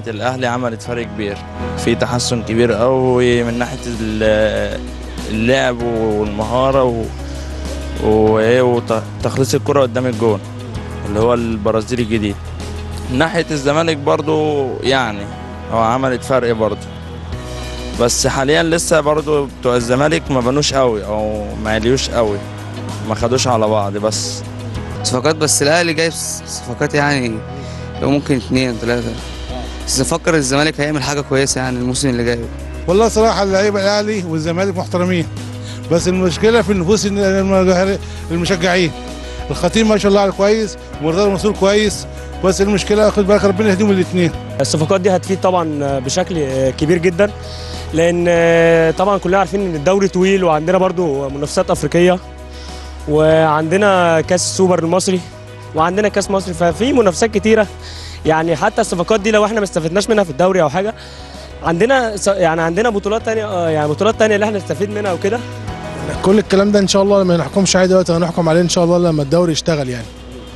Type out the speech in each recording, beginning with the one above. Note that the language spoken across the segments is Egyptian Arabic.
الاهلي عملت فرق كبير في تحسن كبير قوي من ناحيه ال- اللعب والمهاره و... وايه وتخليص الكره قدام الجون اللي هو البرازيلي الجديد من ناحيه الزمالك برضو يعني هو عملت فرق برضو بس حاليا لسه برضو بتوع الزمالك ما بنوش قوي او ما عليوش قوي ما خدوش على بعض بس صفقات بس الاهلي جايب صفقات يعني لو ممكن اثنين ثلاثه بس افكر الزمالك هيعمل حاجه كويسه يعني الموسم اللي جاي والله صراحه اللعيبه الاهلي والزمالك محترمين بس المشكله في النفوس الم- المشجعين الخطيب ما شاء الله عليه كويس ومرتضى المنصور كويس بس المشكله خد بالك ربنا يهديهم الاثنين الصفقات دي هتفيد طبعا بشكل كبير جدا لان طبعا كلنا عارفين ان الدوري طويل وعندنا برضو منافسات افريقيه وعندنا كاس السوبر المصري وعندنا كاس مصر ففي منافسات كتيره يعني حتى الصفقات دي لو احنا ما استفدناش منها في الدوري او حاجه عندنا س- يعني عندنا بطولات تانية آه، يعني بطولات تانية اللي احنا نستفيد منها وكده كل الكلام ده ان شاء الله ما نحكمش عليه دلوقتي هنحكم عليه ان شاء الله لما الدوري يشتغل يعني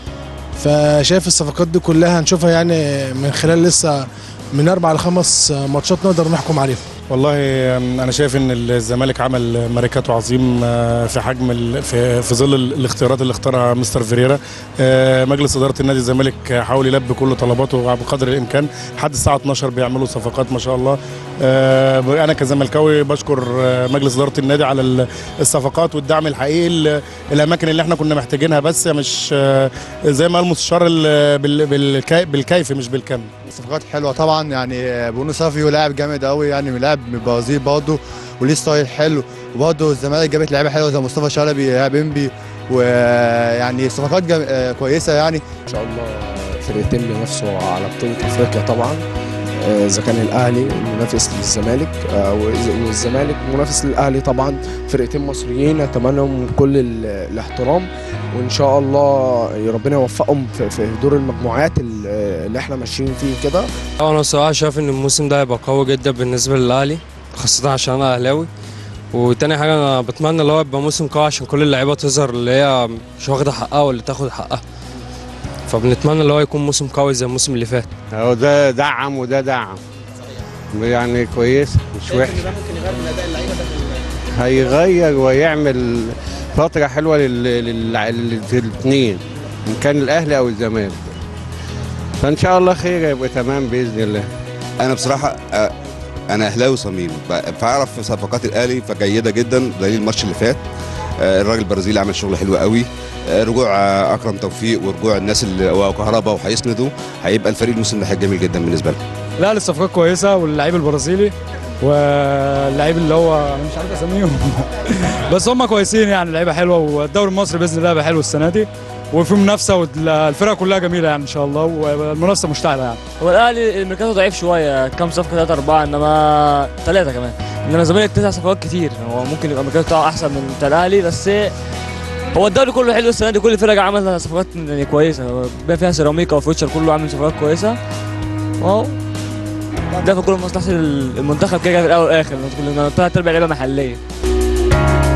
فشايف الصفقات دي كلها هنشوفها يعني من خلال لسه من اربع لخمس ماتشات نقدر نحكم عليهم والله انا شايف ان الزمالك عمل ماركاته عظيم آه، في حجم ال- في في ظل ال- الاختيارات اللي اختارها مستر فيريرا آه، مجلس اداره النادي الزمالك حاول يلبي كل طلباته بقدر الامكان لحد الساعه 12 بيعملوا صفقات ما شاء الله آه، انا كزملكاوي بشكر آه، مجلس اداره النادي على ال- الصفقات والدعم الحقيقي ل- الاماكن اللي احنا كنا محتاجينها بس مش آه، زي ما قال المستشار ال- بال- بالكي- بالكيف مش بالكم صفقات حلوه طبعا يعني بونو صافي لاعب جامد قوي يعني لاعب من البرازيل برضه وليه ستايل حلو وبرضه الزمالك جابت لعيبه حلوه زي مصطفى شلبي لاعب انبي ويعني صفقات جم... آه، كويسه يعني ان شاء الله فرقتين بينافسوا على بطوله افريقيا طبعا آه، اذا كان الاهلي منافس للزمالك آه، وإذا- والزمالك منافس للاهلي طبعا فرقتين مصريين اتمنى لهم كل ال- الاحترام وان شاء الله ربنا يوفقهم في- في دور المجموعات ال- اللي احنا ماشيين فيه كده انا الصراحه شايف ان الموسم ده هيبقى قوي جدا بالنسبه للاهلي خاصه عشان انا اهلاوي وتاني حاجه انا بتمنى اللي هو يبقى موسم قوي عشان كل اللعيبه تظهر اللي هي مش واخده حقها واللي تاخد حقها فبنتمنى اللي هو يكون موسم قوي زي الموسم اللي فات هو ده دعم وده دعم يعني كويس مش وحش هيغير ويعمل فترة حلوة للاثنين إن كان الأهلي أو الزمالك فإن شاء الله خير يبقى تمام بإذن الله انا بصراحه آه، انا اهلاوي صميم ب- فاعرف صفقات الاهلي فجيده جدا دليل الماتش اللي فات آه، الراجل البرازيلي عمل شغل حلو قوي آه، رجوع آه، اكرم توفيق ورجوع الناس اللي وكهرباء وهيسندوا هيبقى الفريق الموسم ده هيبقى جميل جدا بالنسبه لهم لا الصفقات كويسه واللعيب البرازيلي واللعيب اللي هو أنا مش عارف اسميهم بس هم كويسين يعني لعيبه حلوه والدوري المصري باذن الله هيبقى حلو السنه دي وفي منافسه والفرقه كلها جميله يعني ان شاء الله والمنافسه مشتعله يعني هو الاهلي الميركاتو ضعيف شويه كام صفقه ثلاثه اربعه انما ثلاثه كمان انما الزمالك تسع صفقات كتير هو ممكن يبقى الميركاتو بتاعه احسن من بتاع الاهلي بس هو الدوري كله حلو السنه دي كل الفرق عملت صفقات يعني كويسه بما فيها سيراميكا وفيوتشر كله عامل صفقات كويسه واهو ده في كل مصلحه المنتخب كده كده في الاول والاخر لان ثلاث ارباع لعيبه محليه